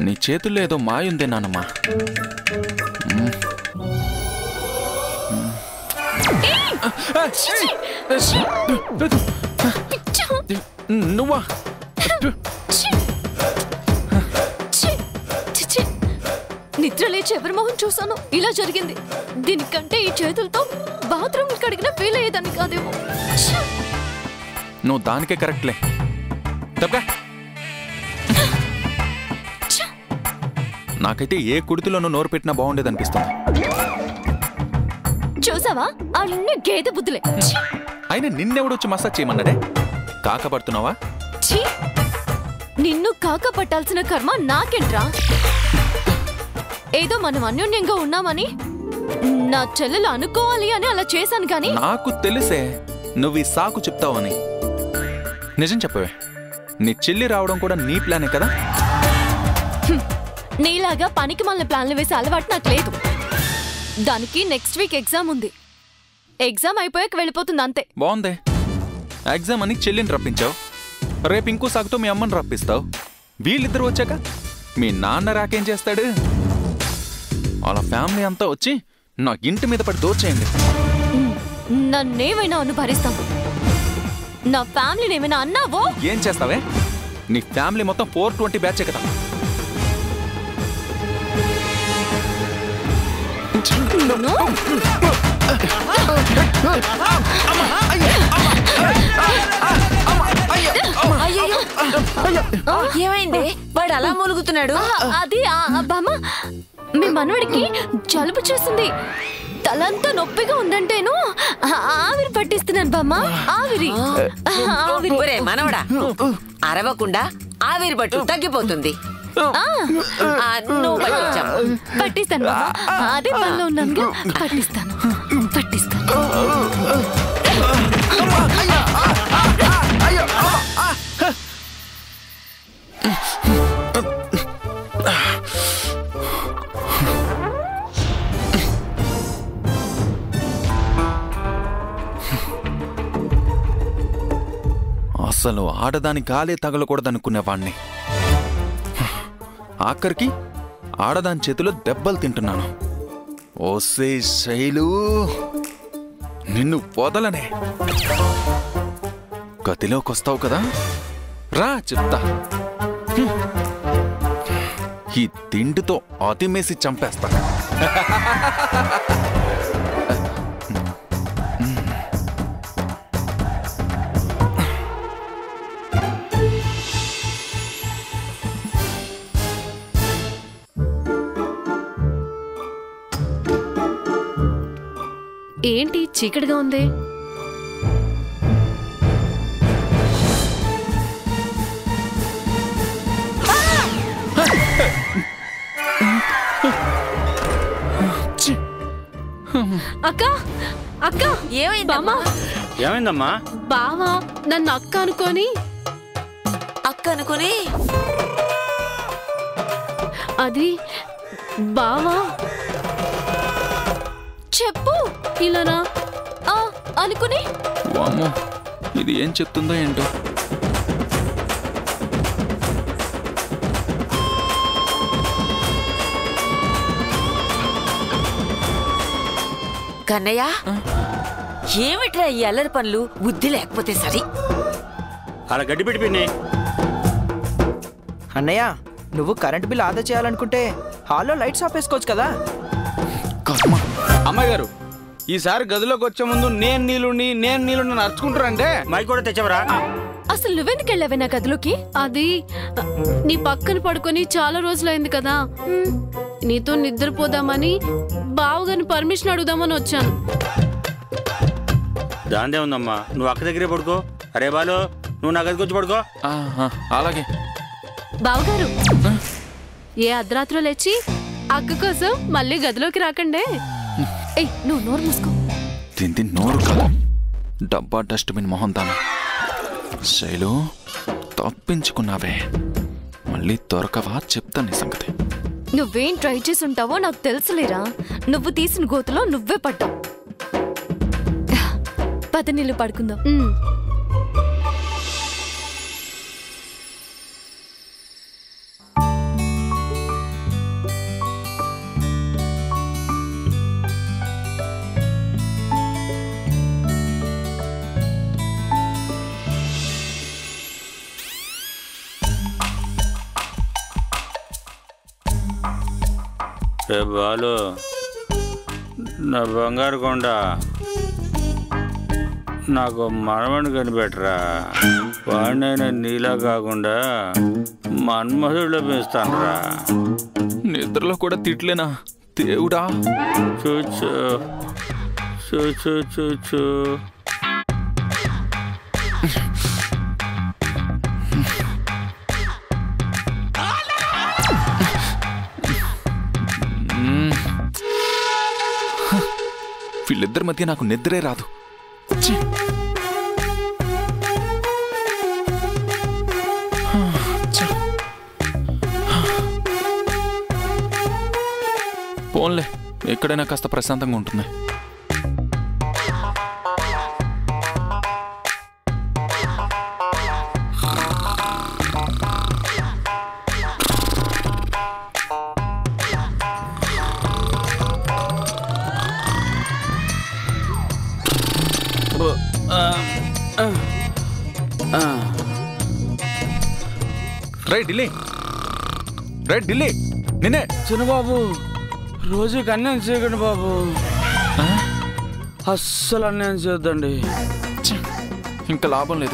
నీ చేతుల్లో ఏదో మాయుందే నానమ్మా మ్మ్. మ్మ్. ఆ, నువ్వా చిచి నిద్ర లేచి ఎవరి మొహం చూసాను ఇలా జరిగింది దీనికంటే ఈ చేతులతో బాత్రూమ్ కడిగిన ఫీల్ అయ్యేదాన్ని కాదేమో ఛీ! నువ్వు దానికే కరెక్ట్లే తప్పగా నాకైతే ఏ కుడితిలోనూ నోరు పెట్టినా బాగుండేది అనిపిస్తుంది చూసావా అన్ని గేదె బుద్ధులే ఛీ! అయినా నిన్నెవడొచ్చి మసాజ్ చేయమన్నాడే కాకపడుతున్నావా ఛీ! నిన్ను కాక పట్టాల్సిన కర్మ నాకేంట్రా ఏదో మనం అన్యోన్యంగా ఉన్నామని నా చెల్లెలు అనుకోవాలి అని అలా చేశాను కానీ నాకు తెలిసే నువ్వు ఈ సాకు చెప్తావని నిజం చెప్పవే నీ చెల్లి రావడం కూడా నీ ప్లానే కదా నీలాగా పనికి మళ్ళీ ప్లాన్లు వేసే అలవాటు నాకు లేదు దానికి నెక్స్ట్ వీక్ ఎగ్జామ్ ఉంది ఎగ్జామ్ అయిపోయాక వెళ్ళిపోతుంది అంతే బాగుందే ఎగ్జామ్ అని చెల్లిని రప్పించావు రేపు ఇంకో సాగుతో మీ అమ్మని రప్పిస్తావు వీళ్ళిద్దరు వచ్చాక మీ నాన్న రాకేం చేస్తాడు వాళ్ళ ఫ్యామిలీ అంతా వచ్చి నా ఇంటి మీద పడి దోచేయండి నన్నేమైనా అను భరిస్తాను నా ఫ్యామిలీని ఏమైనా అన్నావో ఏం చేస్తావే నీ ఫ్యామిలీ మొత్తం ఫోర్ ట్వంటీ బ్యాచే కదా నువ్వు అయ్యయ్యో. ఏమైంది వాడు అలా మూలుగుతున్నాడు ఆ, అది ఆ, ఆ, బామ్మ మీ మనవడికి జలుబు చేసింది తలంతా నొప్పిగా ఉందంటేను ఆ, ఆవిరి పట్టిస్తున్నాను బామ్మ ఆవిరి ఆ, ఆవిరి ఒరే మనవడా అరవకుండా ఆవిరి పట్టు తగ్గిపోతుంది ఆ, ఆ, నువ్వు పట్టొచ్చావు పట్టిస్తాను బామ్మ అదే పనిలో ఉన్నానుగా పట్టిస్తాను పట్టిస్తాను అసలు ఆడదాని గాలే తగలకూడదనుకునేవాణ్ణి ఆఖరికి ఆడదాని చేతిలో దెబ్బలు తింటున్నాను ఓసే శైలు నిన్ను వదలనే గదిలోకి వస్తావు కదా రా చెప్తా హ్మ్. ఈ తిండితో అతిమేసి చంపేస్తా ఏంటి చీకటిగా ఉంది అక్క అక్క ఏమైందమ్మా ఏమైందమ్మా బావా నన్ను అక్క అనుకొని అక్క అనుకుని అది బావా చెప్పు ఇలానా ఆ, అనుకుని వామ్మో ఇది ఏం చెప్తుందో ఏంటో కన్నయ్య ఏమిట్రా ఈ అల్లరి పనులు బుద్ధి లేకపోతే సరి అలా గడ్డి పెట్టి పిన్ని అన్నయ్య నువ్వు కరెంట్ బిల్ ఆదా చేయాలనుకుంటే హాల్లో లైట్స్ ఆపేసుకోవచ్చు కదా కర్మ అమ్మాయి గారు ఈసారి గదిలోకి వచ్చే ముందు నేను నీళ్ళుండి నేను నీళ్ళుండి నడుచుకుంటారంటే మైక్ కూడా తెచ్చవరా అసలు నువ్వెందుకు వెళ్ళావే నా గదిలోకి అది అ, నీ పక్కన పడుకొని చాలా రోజులైంది కదా మ్, నీతో నిద్రపోదామని బావగారిని పర్మిషన్ అడుగుదామని వచ్చాను దాందే ఉందమ్మా నువ్వు అక్క దగ్గరే పడుకో అరే బాలు నువ్వు నా గదికి వచ్చి పడుకో ఆహా, అలాగే బావగారు ఏ అర్ధరాత్రి లేచి అక్క కోసం మళ్ళీ గదిలోకి రాకండే ఏయ్ నువ్వు నోరు మూసుకో దీంది నోరు కాదు డబ్బా డస్ట్బిన్ మొహం తాను శైలు తప్పించుకున్నావే మళ్ళీ దొరకవా చెప్తాను నీ సంగతి నువ్వేం ట్రై చేసి ఉంటావో నాకు తెలుసులేరా నువ్వు తీసిన గోతులో నువ్వే పడ్డావు పద నీళ్ళు పడుకుందాం మ్, రే బాలు నా బంగారు కొండ నాకు మనవని కనిపెట్టరా వాడినైనా నీలా కాకుండా మన్మధుడిలో పెంచుతానురా నిద్రలో కూడా తిట్లేనా దేవుడా చూచు చూచు చూచు వీళ్ళిద్దరి మధ్య నాకు నిద్రే రాదు ఛీ! ఛీ! పోన్లే ఎక్కడైనా కాస్త ప్రశాంతంగా ఉంటుంది రే ఢిల్లీ రే ఢిల్లీ నిన్నే చిన్నబాబు రోజుకి అన్యాయం చేయకండి బాబు అస్సలు అన్యాయం చేయొద్దండి ఛీ! ఇంకా లాభం లేదు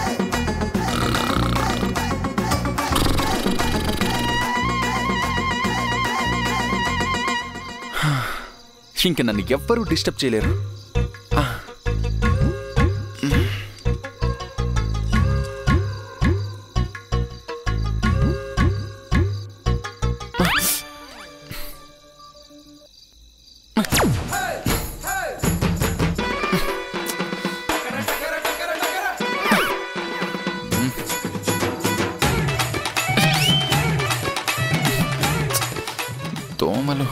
ఇంక నన్ను ఎవ్వరూ డిస్టర్బ్ చేయలేరు ఆ. దోమలు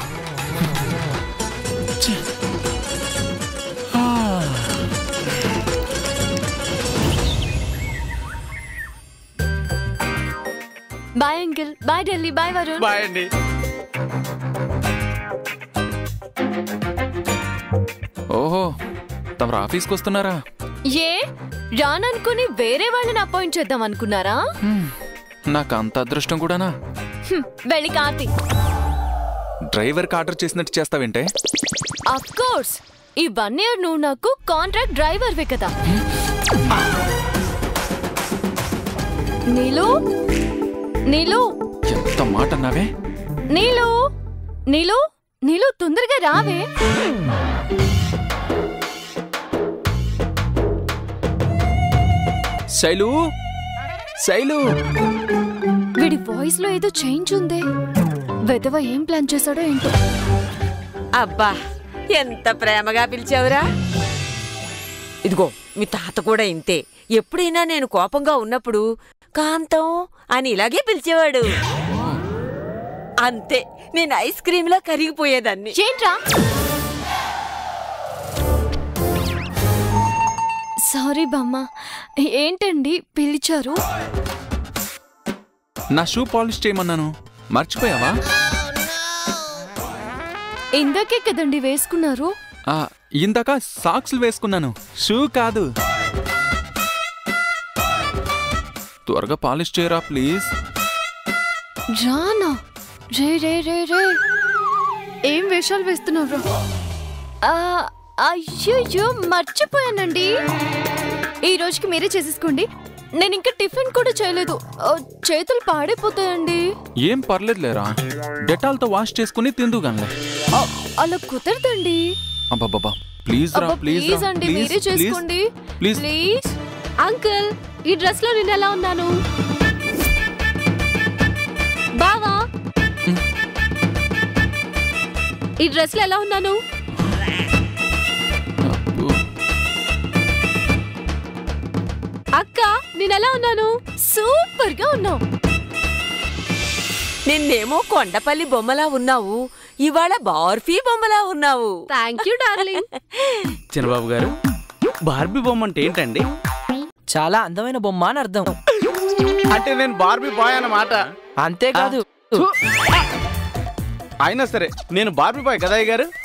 ఛీ. ఆ. Bye uncle bye Delhi bye Varun bye అండి ఓహో తమరు ఆఫీస్కి వస్తున్నారా ఏ రాననుకుని వేరే వాళ్ళని అపాయింట్ చేద్దాం అనుకున్నారా హ్మ్. నాకు అంత అదృష్టం కూడానా హ్మ్, వెళ్ళి కార్తీ డ్రైవర్కి ఆర్డర్ చేసినట్టు చేస్తావేంటే అఫ్ కోర్స్ ఈ వన్ ఇయర్ నువ్వు నాకు కాంట్రాక్ట్ డ్రైవర్వే కదా నీలు నీలు ఎంత మాట అన్నావే నీలు నీలు నీలు తొందరగా రావే శైలు శైలు వీడి వాయిస్ లో ఏదో చేంజ్ ఉందే వెదవ ఏం ప్లాన్ చేశాడో ఏంటో అబ్బా ఎంత ప్రేమగా పిలిచావురా ఇదిగో మీ తాత కూడా ఇంతే ఎప్పుడైనా నేను కోపంగా ఉన్నప్పుడు కాంతం అని ఇలాగే పిలిచేవాడు అంతే నేను ఐస్ క్రీమ్ లా కరిగిపోయేదాన్ని ఏంట్రా సారీ బామ్మ ఏంటండి పిలిచారు నా షూ పాలిష్ చేయమన్నాను మర్చిపోయావా ఇందాకే కదండి వేసుకున్నారు ఆ, ఇందాక సాక్స్లు వేసుకున్నాను షూ కాదు త్వరగా పాలిష్ చేయరా ప్లీజ్ రానా రే రే రే రే ఏం వేషాలు వేస్తున్నావు ఆ, అయ్యయ్యో మర్చిపోయానండి ఈ రోజుకి మీరే చేసేసుకోండి నేను ఇంకా టిఫిన్ కూడా చేయలేదు ఆ, చేతులు పాడైపోతాయండి ఏం పర్లేదులేరా డెటాల్తో వాష్ చేసుకుని తిందుగానిలే ఆ, అలా కుదరదండి అబ్బాబ్బా ప్లీజ్ రా అబ్బా, ప్లీజ్ ప్లీజ్ రా అండి ప్లీజ్ మీరే ప్లీజ్ చేసుకోండి ప్లీజ్ ప్లీజ్ అంకుల్ ఈ డ్రెస్ లో నేను ఎలా ఉన్నాను బావా ఈ డ్రెస్ లో ఎలా ఉన్నాను అబ్బో. అక్క నేను ఎలా ఉన్నాను సూపర్ గా ఉన్నావు నిన్నేమో కొండపల్లి బొమ్మలా ఉన్నావు ఇవాళ బార్ఫీ బొమ్మలా ఉన్నావు థ్యాంక్ యూ డార్లింగ్ చిన్నబాబు గారు బార్బీ బొమ్మ అంటే ఏంటండి చాలా అందమైన బొమ్మ అని అర్థం అంటే నేను బార్బీ బాయ్ అన్నమాట అంతేకాదు థు. అయినా సరే నేను బార్బీ బాయ్ కదా అయ్య గారు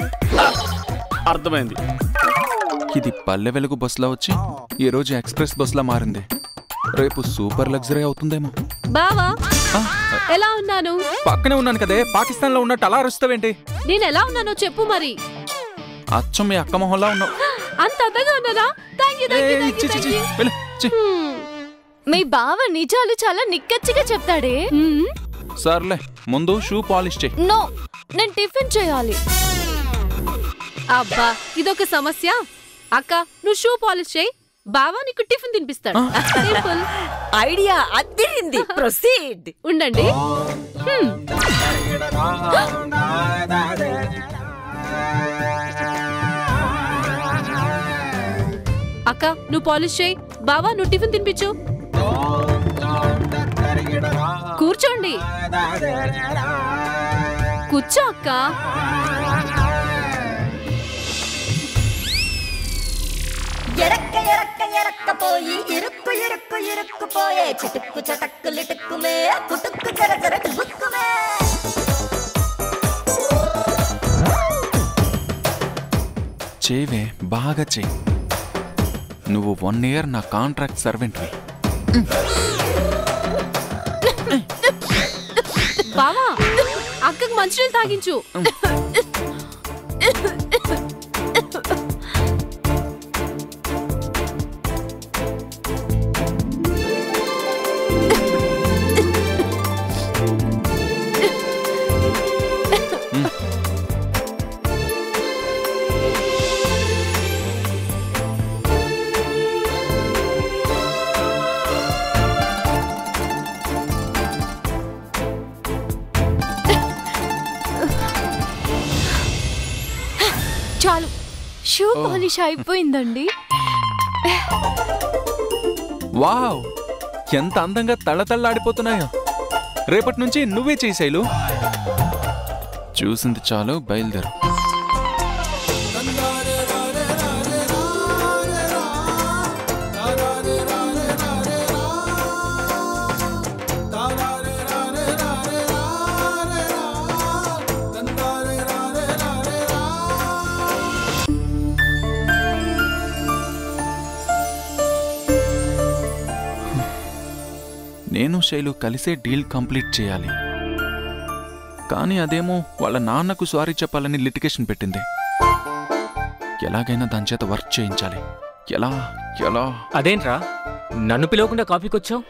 అర్థమైంది ఇది పల్లె వెలుగు బస్సులా వచ్చి ఈ రోజు ఎక్స్ప్రెస్ బస్సులా మారింది రేపు సూపర్ లగ్జరీ అవుతుందేమో బావా ఆ, ఎలా ఉన్నాను పక్కనే ఉన్నాను కదే పాకిస్తాన్ లో ఉన్నట్టు అలా అరుస్తావేంటి నేను ఎలా ఉన్నానో చెప్పు మరి అచ్చం మీ అక్క మొహంలా ఉన్నావు అంత అందంగా ఉన్నానా థ్యాంక్ యూ ఏయ్, చి, చి, చి, వెళ్ళు, చి. మీ బావ నిజాలు చాలా నిక్కచ్చిగా చెప్తాడే సర్లే ముందు షూ పాలిష్ చేయి నో నేను టిఫిన్ చేయాలి అబ్బా ఇదొక సమస్య అక్క నువ్వు షూ పాలిష్ చేయి బావా నీకు టిఫిన్ తినిపిస్తాడు సింపుల్ ఐడియా అద్దరింది ప్రొసీడ్ ఉండండి హ్మ్. అక్క నువ్వు పాలిష్ చేయి బావా నువ్వు టిఫిన్ తినిపించు కూర్చోండి కూర్చో అక్క ఎరక్క ఎరక్క ఎరక్కపోయి ఇరుక్కు ఇరుక్కు ఇరుక్కుపోయే చిటుక్కు చటక్కు లిటుక్కుమే పుటుక్కు జర జర టుబుక్కుమే చేవే బాగా చెయ్యి నువ్వు వన్ ఇయర్ నా కాంట్రాక్ట్ సర్వెంట్వి బావా అక్కకు మంచినీళ్ళు తాగించు చాలు షూ పాలిష్ అయిపోయిందండి వావ్ ఎంత అందంగా తళతళలాడిపోతున్నాయో రేపటి నుంచి నువ్వే చేసేలు చూసింది చాలు బయలుదేరు నేను శైలు కలిసే డీల్ కంప్లీట్ చేయాలి కానీ అదేమో వాళ్ళ నాన్నకు సారీ చెప్పాలని లిటికేషన్ పెట్టింది ఎలాగైనా దాని చేత వర్క్ చేయించాలి ఎలా ఎలా అదేంట్రా నన్ను పిలవకుండా కాఫీకి వచ్చావు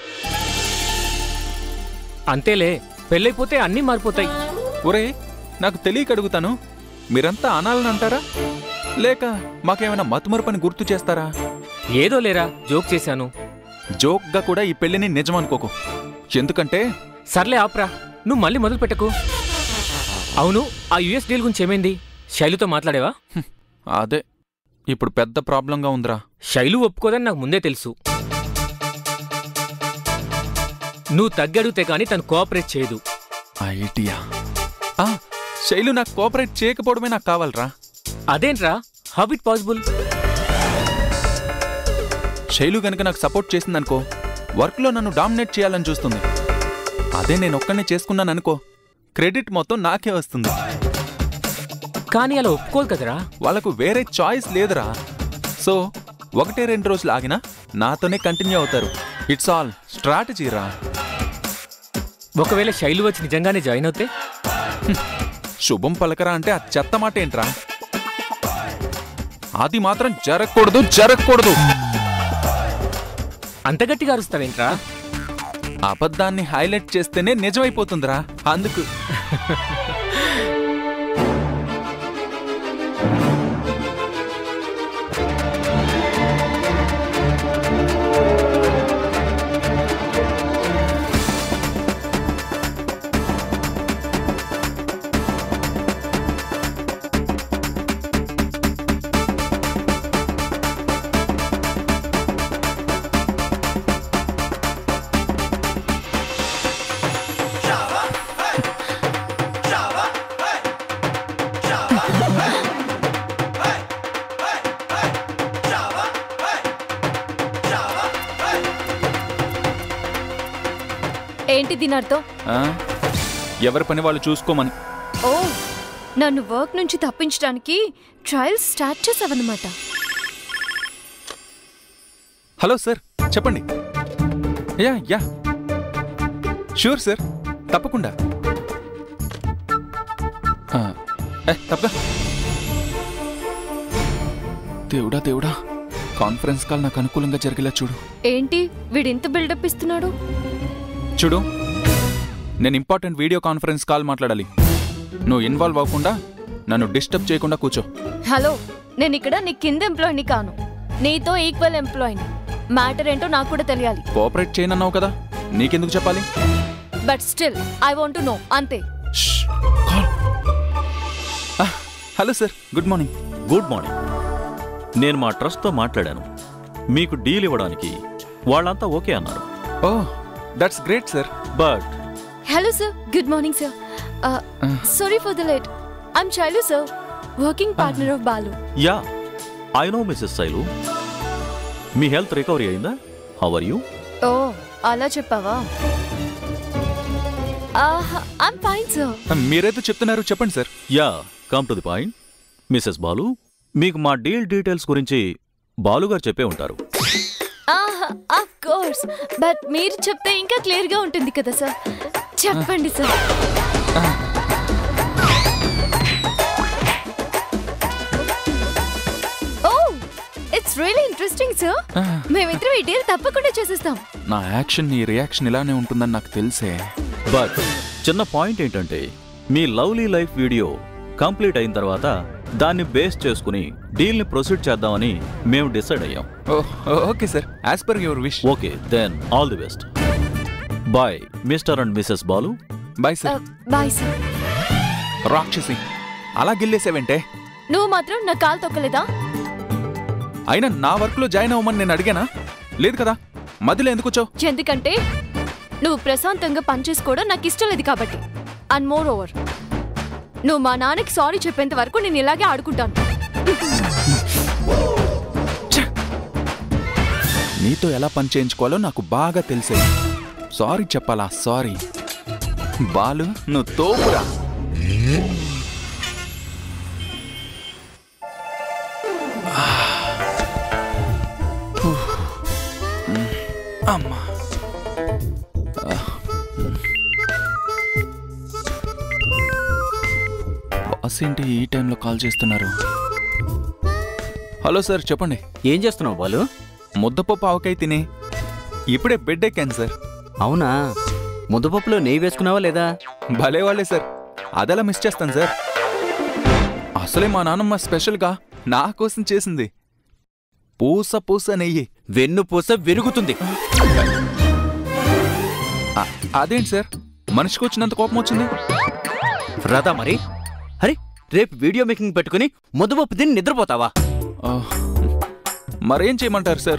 అంతేలే పెళ్ళైపోతే అన్నీ మారిపోతాయి ఒరే నాకు తెలియక అడుగుతాను మీరంతా అనాలని అంటారా లేక మాకేమైనా మతుమరుపని గుర్తు చేస్తారా ఏదో లేరా జోక్ చేశాను జోక్గా కూడా ఈ పెళ్లిని నిజం అనుకోకు ఎందుకంటే సర్లే ఆప్రా నువ్వు మళ్ళీ మొదలు పెట్టకు అవును ఆ యుఎస్ డీల్ గురించి ఏమైంది శైలుతో మాట్లాడేవా హ్మ్, అదే ఇప్పుడు పెద్ద ప్రాబ్లంగా ఉందిరా శైలు ఒప్పుకోదని నాకు ముందే తెలుసు నువ్వు తగ్గడిగితే కానీ తను కోఆపరేట్ చేయదు ఐడియా ఆ, శైలు నాకు కోఆపరేట్ చేయకపోవడమే నాకు కావాలరా అదేంట్రా హౌ ఇట్ పాసిబుల్ శైలు గనుక నాకు సపోర్ట్ చేసిందనుకో వర్క్లో నన్ను డామినేట్ చేయాలని చూస్తుంది అదే నేను ఒక్కనే చేసుకున్నాను అనుకో క్రెడిట్ మొత్తం నాకే వస్తుంది కానీ అలా ఒప్పుకోదు కదరా వాళ్ళకు వేరే చాయిస్ లేదురా సో ఒకటే రెండు రోజులు ఆగినా నాతోనే కంటిన్యూ అవుతారు ఇట్స్ ఆల్ స్ట్రాటజీ రా ఒకవేళ శైలు వచ్చి నిజంగానే జాయిన్ అవుతే శుభం పలకరా అంటే ఆ చెత్త మాట ఏంట్రా అది మాత్రం జరగకూడదు జరగకూడదు అంత గట్టిగా అరుస్తావేంట్రా అబద్ధాన్ని హైలైట్ చేస్తేనే నిజమైపోతుందిరా అందుకు ఏంటి దీని అర్థం ఆ? ఎవరి పని వాళ్ళు చూసుకోమని ఓ నన్ను వర్క్ నుంచి తప్పించడానికి ట్రయల్స్ స్టార్ట్ చేసావన్నమాట హలో సార్ చెప్పండి యా యా షూర్ సార్ తప్పకుండా ఆ, ఏ తప్పగా దేవుడా దేవుడా కాన్ఫరెన్స్ కాల్ నాకు అనుకూలంగా జరిగేలా చూడు ఏంటి వీడింత బిల్డప్ ఇస్తున్నాడు చూడు నేను ఇంపార్టెంట్ వీడియో కాన్ఫరెన్స్ కాల్ మాట్లాడాలి నువ్వు ఇన్వాల్వ్ అవ్వకుండా నన్ను డిస్టర్బ్ చేయకుండా కూర్చో హలో నేను ఇక్కడ నీ కింద ఎంప్లాయీని కాను నీతో ఈక్వల్ ఎంప్లాయీని మ్యాటర్ ఏంటో నాకు కూడా తెలియాలి కోఆపరేట్ చేయనన్నావు కదా నీకెందుకు చెప్పాలి but still I want no అంతే షష్, కాల్ ఆ, hello sir good morning good morning నేను మా ట్రస్ట్తో మాట్లాడాను మీకు డీల్ ఇవ్వడానికి వాళ్ళంతా ఓకే అన్నారు oh that's great sir but hello sir good morning sir sorry for the late I'm Shailu sir working partner of Balu yeah I know Mrs Sailu మీ health recovery అయిందా how are you oh అలా చెప్పావా ఐమ్ ఫైన్ సార్ మీరైతే చెప్తున్నారు చెప్పండి sir yeah come to the point Mrs Balu మీకు మా deal details గురించి బాలు గారు చెప్పే ఉంటారు ఆఫ్ కోర్స్ బట్ మీరు చెప్తే ఇంకా క్లియర్ గా ఉంటుంది కదా సార్ చెప్పండి sir oh it's really interesting sir మేమిద్దరం ఈ డీల్ తప్పకుండా చేసేస్తాం నా యాక్షన్ నీ రియాక్షన్ ఇలానే ఉంటుందని నాకు తెలిసే బట్ చిన్న పాయింట్ ఏంటంటే మీ లవ్లీ లైఫ్ వీడియో కంప్లీట్ అయిన తర్వాత దాన్ని బేస్ చేసుకుని డీల్ని ప్రొసీడ్ చేద్దామని మేము డిసైడ్ అయ్యాం oh okay sir as per your wish okay then all the best bye Mr and Mrs Balu bye sir bye sir రాక్షసి అలా గిల్లేసావంటే నువ్వు మాత్రం నా కాలు తొక్కలేదా అయినా నా వర్క్ లో జాయిన్ అవ్వమని నేను అడిగానా లేదు కదా మధ్యలో ఎందుకు వచ్చావు ఎందుకంటే నువ్వు ప్రశాంతంగా పనిచేసుకోవడం నాకు ఇష్టం లేదు కాబట్టి అండ్ మోర్ ఓవర్ నువ్వు మా నాన్నకి సారీ చెప్పేంత వరకు నేను ఇలాగే ఆడుకుంటాను నీతో ఎలా పని చేయించుకోవాలో నాకు బాగా తెలిసే సారీ చెప్పాలా సారీ బాలు నువ్వు తోపురా అమ్మా బాస్ ఏంటి ఈ టైంలో కాల్ చేస్తున్నారు హలో సార్ చెప్పండి ఏం చేస్తున్నావు బాలు ముద్దపప్పు ఆవకాయ తిని ఇప్పుడే బెడ్ ఎక్కాను సార్ అవునా ముద్దపప్పులో నెయ్యి వేసుకున్నావా లేదా భలే వాళ్ళే సార్ అదెలా మిస్ చేస్తాను సార్ అసలే మా నాన్నమ్మ స్పెషల్గా నా కోసం చేసింది పూస పూస నెయ్యి వెన్ను పూస వెరుగుతుంది అ- అదేంటి సార్ మనిషికి వచ్చినంత కోపం వచ్చింది రాదా మరి అరే రేపు వీడియో మేకింగ్ పెట్టుకుని ముద్దపప్పు తిని నిద్రపోతావా ఆ, మరేం చేయమంటారు సార్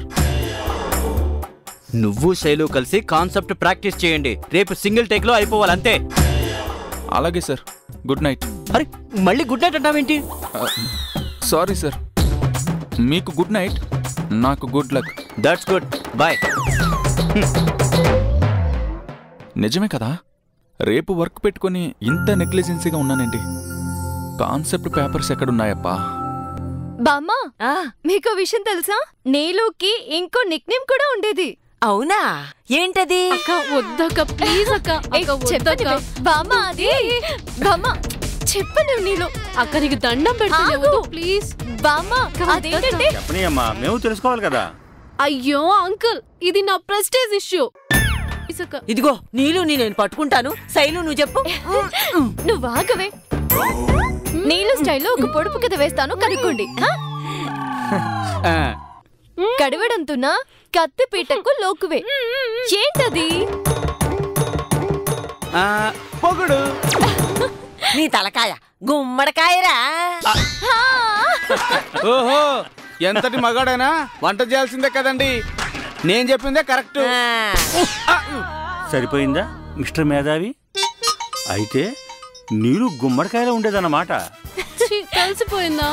నువ్వు శైలు కలిసి కాన్సెప్ట్ ప్రాక్టీస్ చేయండి రేపు సింగిల్ టేక్ లో అయిపోవాలి అంతే అలాగే సార్ గుడ్ నైట్ అరే మళ్ళీ గుడ్ నైట్ అంటావేంటి సారీ సార్ మీకు గుడ్ నైట్ నాకు good luck that's good boy నిజమే కదా రేపు వర్క్ పెట్టుకొని ఇంత నెగ్లిజెన్సీగా ఉన్నానండి కాన్సెప్ట్ పేపర్స్ ఎక్కడున్నాయప్పా బామ్మా మీకు విషయం తెలుసా నీలుకి ఇంకో నిక్ నేమ్ కూడా ఉండేది అవునా ఏంటది అక్క వద్దక్క ప్లీజ్ అక్క ఏయ్, అక్క చెప్పండి వద్దక్క బే. బామ్మ అది బామ్మ చెప్పను నీళ్ళు అక్క నీకు దండం పెడుతుంది ఆగు. వద్దు ప్లీజ్ బామ్మ అదేంటంటే చెప్పని అమ్మా మేము తెలుసుకోవాలి కదా అయ్యో అంకుల్ ఇది నా ప్రెస్టేజ్ ఇష్యూ ఇదిగో నీళ్ళు నీ నేను పట్టుకుంటాను శైలు నువ్వు చెప్పు నువ్వు ఆగవే నీళ్ళు స్టైల్లో ఒక పొడుపు కథ వేస్తాను కనుక్కోండి ఆ? కడవడంతున్నా కత్తి పీటకు లోకువే ఏంటది పొగుడు నీ తలకాయ గుమ్మడికాయరా ఓహో ఎంతటి మగాడైనా వంట చేయాల్సిందే కదండి నేను చెప్పిందే కరెక్ట్ సరిపోయిందా మిస్టర్ మేధావి అయితే నీరు గుమ్మడికాయలో ఉండేదన్నమాట ఛీ, కలిసిపోయిందా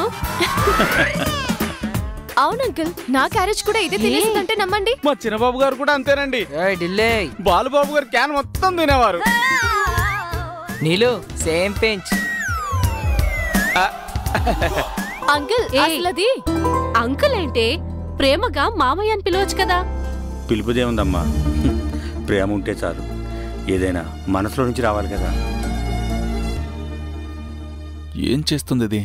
అవును అంకుల్ నా క్యారేజ్ కూడా ఇదే తినేసిందంటే నమ్మండి మా చిన్నబాబు గారు కూడా అంతేనండి బాలుబాబు గారు క్యాన్ మొత్తం తినేవారు నీలు సేమ్ పెంచ్ అంకుల్ ఏయ్. అసలు అది అంకుల్ ఏంటే ప్రేమగా మామయ్య అని పిలవచ్చు కదా పిలుపుదేముందమ్మా ప్రేమ ఉంటే చాలు ఏదైనా మనసులో నుంచి రావాలి కదా ఏం చేస్తుంది ఇది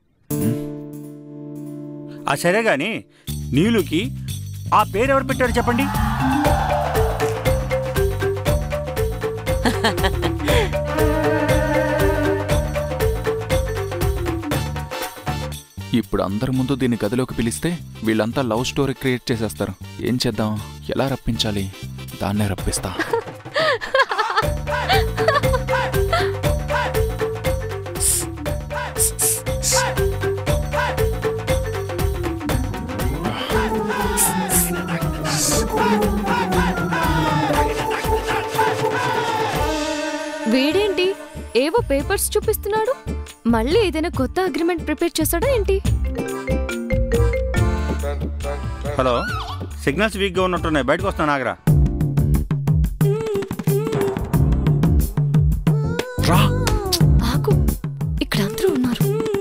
ఆ సరే గాని నీలుకి ఆ పేరు ఎవరు పెట్టారు చెప్పండి ఇప్పుడు అందరి ముందు దీన్ని గదిలోకి పిలిస్తే వీళ్ళంతా లవ్ స్టోరీ క్రియేట్ చేసేస్తారు ఏం చేద్దాం ఎలా రప్పించాలి దాన్నే రప్పిస్తా వీడేంటి ఏవో పేపర్స్ చూపిస్తున్నాడు మళ్ళీ ఏదైనా కొత్త అగ్రిమెంట్ ప్రిపేర్ చేస్తాడా ఏంటి హలో సిగ్నల్స్ వీక్గా ఉన్నట్టున్నాయి బయటకు వస్తాను ఆగరా రా ఆకు ఇక్కడ అందరూ ఉన్నారు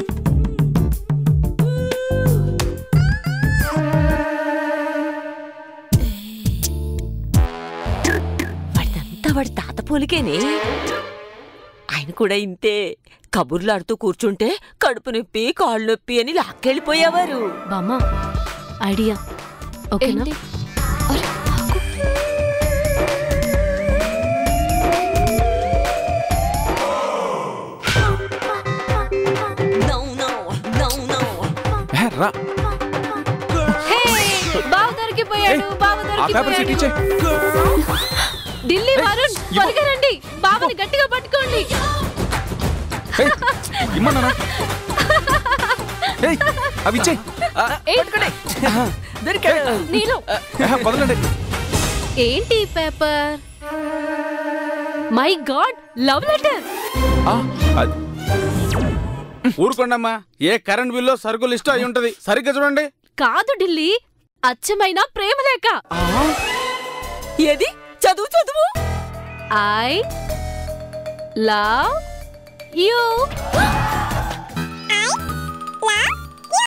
వాడిదంతా వాడి తాత పోలికేనే ఆయన కూడా ఇంతే కబుర్లాడుతూ కూర్చుంటే కడుపు నొప్పి కాళ్ళు నొప్పి అని లాక్కెళ్ళిపోయేవారు బామ్మ ఐడియా ఓకేనా ఏంటి? అరే, ఆకు. నో నో నో నో ఏ, రా హే, బావ దొరికిపోయాడు బావ ఆ పేపర్ షీట్ ఇచ్చే దొరికిపోయాడు ఢిల్లీ వరుణ్ త్వరగా రండి బావని గట్టిగా పట్టుకోండి ఇమ్మన్నా ఏయ్ అవి ఇచ్చే నీలో వదలండి ఏంటి ఈ paper my God love letter ఆ, అది- ఊరుకోండమ్మా ఏ కరెంట్ బిల్లో సరుకు లిస్ట్ అయి ఉంటది సరిగ్గా చూడండి కాదు ఢిల్లీ అచ్చమైన ప్రేమ లేఖ ఏది చదువు చదువు ఐ లవ్ యూ